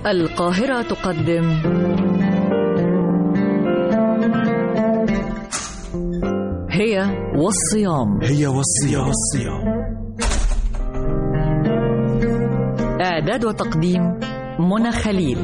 القاهرة تقدم هي والصيام هي والصيام والصيام إعداد وتقديم منى خليل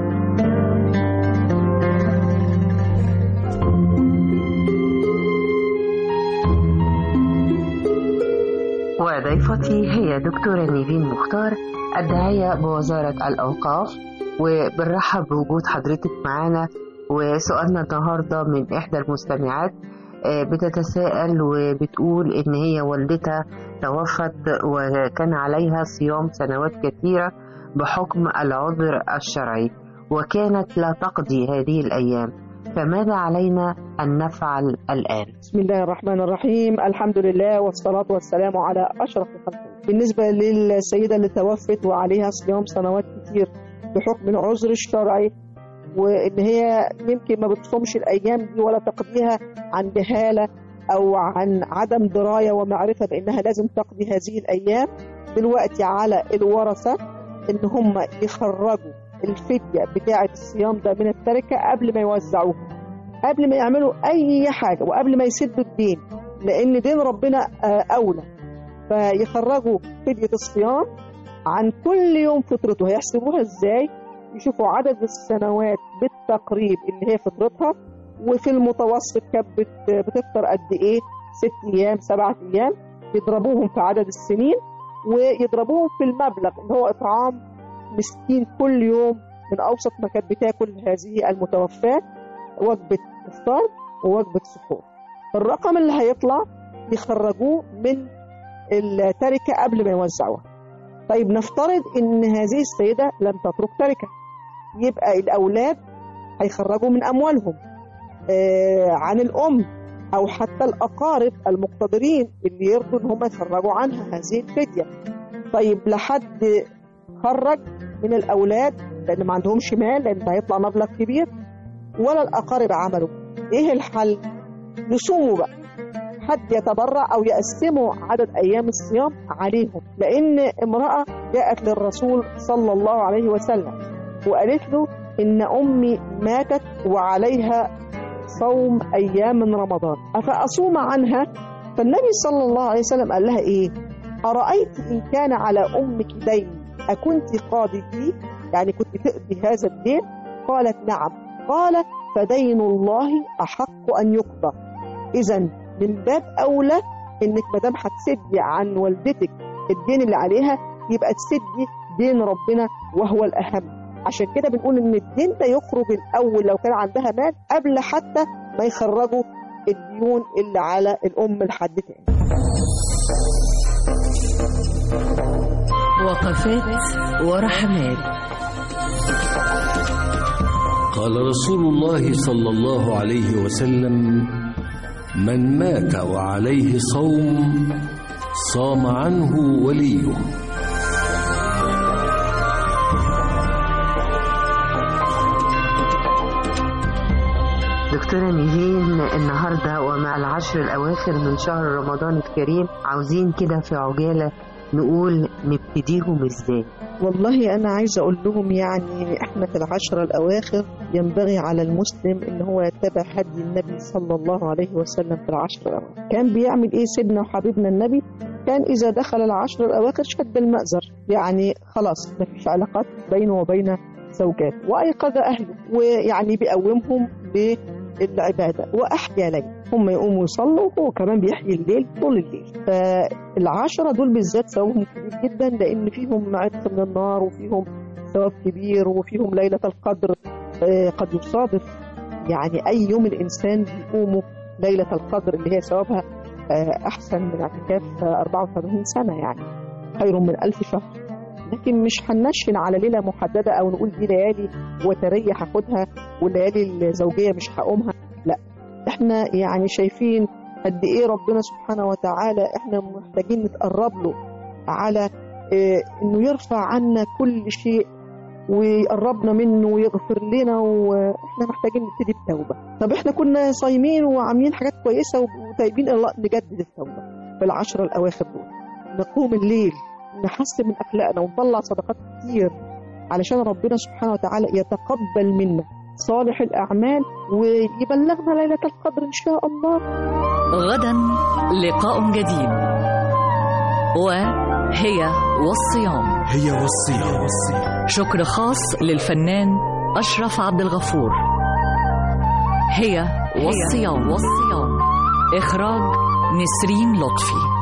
وضيفتي هي دكتورة نيفين مختار الداعية بوزارة الأوقاف وبنرحب بوجود حضرتك معانا وسؤالنا النهاردة من إحدى المستمعات آه، بتتساءل وبتقول إن هي والدتها توفت وكان عليها صيام سنوات كثيرة بحكم العذر الشرعي وكانت لا تقضي هذه الأيام فماذا علينا أن نفعل الآن؟ بسم الله الرحمن الرحيم الحمد لله والصلاة والسلام على أشرف الخلق بالنسبة للسيدة اللي توفت وعليها صيام سنوات كتير بحكم العذر الشرعي وإن هي يمكن ما بتصومش الأيام دي ولا تقضيها عن جهالة أو عن عدم دراية ومعرفة بأنها لازم تقضي هذه الأيام دلوقتي على الورثة إن هم يخرجوا الفدية بتاعة الصيام ده من التركة قبل ما يوزعوها قبل ما يعملوا أي حاجة وقبل ما يسدوا الدين لأن دين ربنا آه، أولى فيخرجوا فدية الصيام عن كل يوم فطرته هيحسبوها إزاي يشوفوا عدد السنوات بالتقريب اللي هي فطرتها وفي المتوسط كانت بت- بتفطر قد إيه ست أيام سبعة أيام يضربوهم في عدد السنين ويضربوهم في المبلغ اللي هو إطعام مسكين كل يوم من أوسط ما كانت بتاكل هذه المتوفاة وجبة إفطار ووجبة سحور الرقم اللي هيطلع يخرجوه من التركة قبل ما يوزعوها طيب نفترض إن هذه السيدة لم تترك تركة يبقى الأولاد هيخرجوا من أموالهم آه عن الأم أو حتى الأقارب المقتدرين اللي يرضوا إن هم يخرجوا عنها هذه الفدية طيب لحد خرج من الأولاد لأن ما عندهمش مال لأن ده هيطلع مبلغ كبير ولا الأقارب عملوا إيه الحل؟ يصوموا بقى حد يتبرع أو يقسموا عدد أيام الصيام عليهم لأن امرأة جاءت للرسول صلى الله عليه وسلم وقالت له إن أمي ماتت وعليها صوم أيام من رمضان أفأصوم عنها؟ فالنبي صلى الله عليه وسلم قال لها إيه؟ أرأيت إن كان على أمك دين أكنت قاضي فيه؟ يعني كنت تقضي هذا الدين؟ قالت نعم قال فدين الله أحق أن يقضى إذا من باب أولى إنك مدام هتسدي عن والدتك الدين اللي عليها يبقى تسدي دين ربنا وهو الأهم عشان كده بنقول إن الدين ده يخرج الأول لو كان عندها مال قبل حتى ما يخرجوا الديون اللي على الأم لحد تاني وقفات ورحمات قال رسول الله صلى الله عليه وسلم من مات وعليه صوم صام عنه وليه دكتورة نيفين النهاردة ومع العشر الأواخر من شهر رمضان الكريم عاوزين كده في عجالة نقول نبتديهم ازاي والله أنا عايزة أقول لهم يعني إحنا في العشرة الأواخر ينبغي على المسلم إن هو يتبع هدي النبي صلى الله عليه وسلم في العشر الأواخر كان بيعمل إيه سيدنا وحبيبنا النبي كان إذا دخل العشر الأواخر شد المأزر يعني خلاص ما فيش علاقات بينه وبين زوجاته وأيقظ أهله ويعني بيقومهم بالعبادة وأحيا ليل هم يقوموا يصلوا وهو كمان بيحيي الليل طول الليل فالعشرة دول بالذات ثوابهم كبير جدا لأن فيهم عتق من النار وفيهم ثواب كبير وفيهم ليلة القدر آه، قد يصادف يعني أي يوم الإنسان بيقوموا ليلة القدر اللي هي ثوابها آه، أحسن من اعتكاف آه، 84 سنة يعني خير من ألف شهر لكن مش هننشن على ليلة محددة أو نقول دي ليالي وترية هاخدها والليالي الزوجية مش هقومها لا احنا يعني شايفين قد ايه ربنا سبحانه وتعالى احنا محتاجين نتقرب له على اه انه يرفع عنا كل شيء ويقربنا منه ويغفر لنا واحنا محتاجين نبتدي بتوبه طب احنا كنا صايمين وعاملين حاجات كويسه وتايبين الله نجدد التوبه في العشرة الاواخر دول نقوم الليل نحسن من اخلاقنا ونطلع صدقات كتير علشان ربنا سبحانه وتعالى يتقبل منا صالح الأعمال ويبلغنا ليلة القدر إن شاء الله غدا لقاء جديد وهي والصيام هي والصيام والصيام شكر خاص للفنان أشرف عبد الغفور هي والصيام والصيام إخراج نسرين لطفي